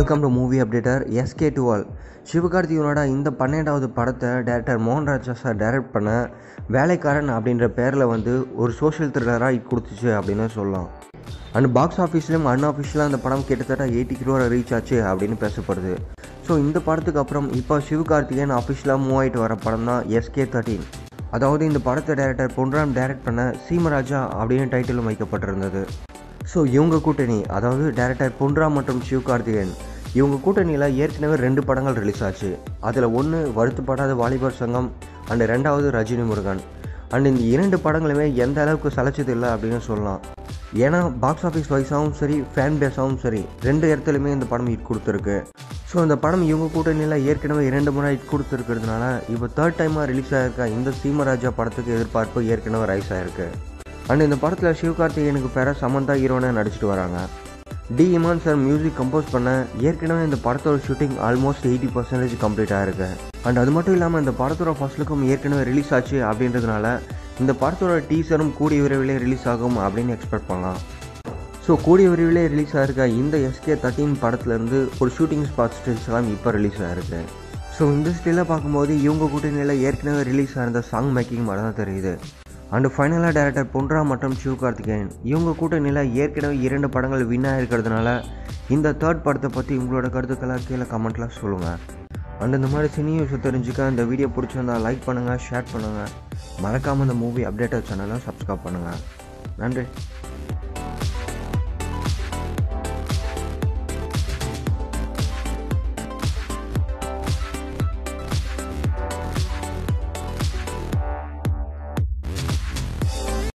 welcome to movie updater SK twelve சிவகார்த்திகனோட இந்த பன்னெண்டாவது படத்தை டேரக்டர் மோகன்ராஜா சார் டைரக்ட் பண்ண வேலைக்காரன் அப்படின்ற பேரில் வந்து ஒரு சோஷியல் த்ரில்லராக கொடுத்துச்சு அப்படின்னு சொல்லலாம் அண்ட் பாக்ஸ் ஆஃபீஸ்லேயும் அன்ஆஃபீஷியலாக அந்த படம் கிட்டத்தட்ட எயிட்டி கிலோவில் ரீச் ஆச்சு அப்படின்னு பேசப்படுது ஸோ இந்த படத்துக்கு அப்புறம் இப்போ சிவகார்த்திகேயன் அஃபிஷியலாக மூவ் ஆகிட்டு வர படம் தான் எஸ்கே தேர்ட்டீன் அதாவது இந்த படத்தை டைரக்டர் பொன்ராம் டைரக்ட் பண்ண சீமராஜா அப்படின்னு டைட்டிலும் வைக்கப்பட்டிருந்தது ஸோ இவங்க கூட்டணி அதாவது டேரக்டர் பொன்ராம் மற்றும் சிவகார்த்திகேயன் இவங்க கூட்டணியில் ஏற்கனவே ரெண்டு படங்கள் ரிலீஸ் ஆச்சு அதில் ஒன்று வருத்தப்படாத வாலிபர் சங்கம் அண்ட் ரெண்டாவது ரஜினி முருகன் அண்ட் இந்த இரண்டு படங்களுமே எந்த அளவுக்கு சலைச்சது இல்லை அப்படின்னு சொல்லலாம் ஏன்னா பாக்ஸ் ஆஃபீஸ் வைஸாகவும் சரி ஃபேன் பேஸாகவும் சரி ரெண்டு இடத்துலையுமே இந்த படம் ஹிட் கொடுத்துருக்கு ஸோ இந்த படம் இவங்க கூட்டணியில் ஏற்கனவே இரண்டு முறை ஹிட் கொடுத்துருக்கிறதுனால இப்போ தேர்ட் டைமாக ரிலீஸ் ஆகிருக்க இந்த சீமராஜா படத்துக்கு எதிர்பார்ப்பு ஏற்கனவே ரைஸ் ஆயிருக்கு அண்ட் இந்த படத்தில் சிவகார்த்திகேயனுக்கு பேர சமந்தா ஹீரோனை நடிச்சிட்டு வராங்க D Imman sir music compose பண்ண ஏற்கனவே இந்த படத்தோட shooting almost eighty percentage complete ஆயிருக்கு அண்ட் அது மட்டும் இல்லாமல் இந்த படத்தோட ஃபர்ஸ்ட் லுக்கும் ஏற்கனவே ரிலீஸ் ஆச்சு அப்படின்றதுனால இந்த படத்தோட டீசரும் கூடிய விரைவிலே ரிலீஸ் ஆகும் அப்படின்னு எக்ஸ்பெக்ட் பண்ணலாம் ஸோ கூடிய விரைவிலே ரிலீஸ் ஆயிருக்க இந்த எஸ்கே தேர்ட்டின் படத்துலேருந்து ஒரு ஷூட்டிங் ஸ்பாட் ஸ்டில்ஸ் எல்லாம் இப்போ ரிலீஸ் ஆயிருக்கு ஸோ இந்த ஸ்டில்ல பார்க்கும்போது இவங்க கூட்டணியில் ஏற்கனவே ரிலீஸ் ஆயிருந்த சாங் மேக்கிங் மாதிரி தான் தெரியுது அண்டு ஃபைனலாக டேரக்டர் பொன்ரா மற்றும் சிவகார்த்திகேயன் இவங்க கூட்டணியில் ஏற்கனவே இரண்டு படங்கள் வின் ஆகிருக்கிறதுனால இந்த தேர்ட் படத்தை பற்றி உங்களோட கருத்துக்களை கீழே கமெண்ட்டில் சொல்லுங்கள் அண்ட் இந்த மாதிரி சினி நியூஸை தெரிஞ்சுக்க இந்த வீடியோ பிடிச்சிருந்தா லைக் பண்ணுங்கள் ஷேர் பண்ணுங்கள் மறக்காமல் இந்த மூவி அப்டேட்டர் சேனலை சப்ஸ்கிரைப் பண்ணுங்கள் நன்றி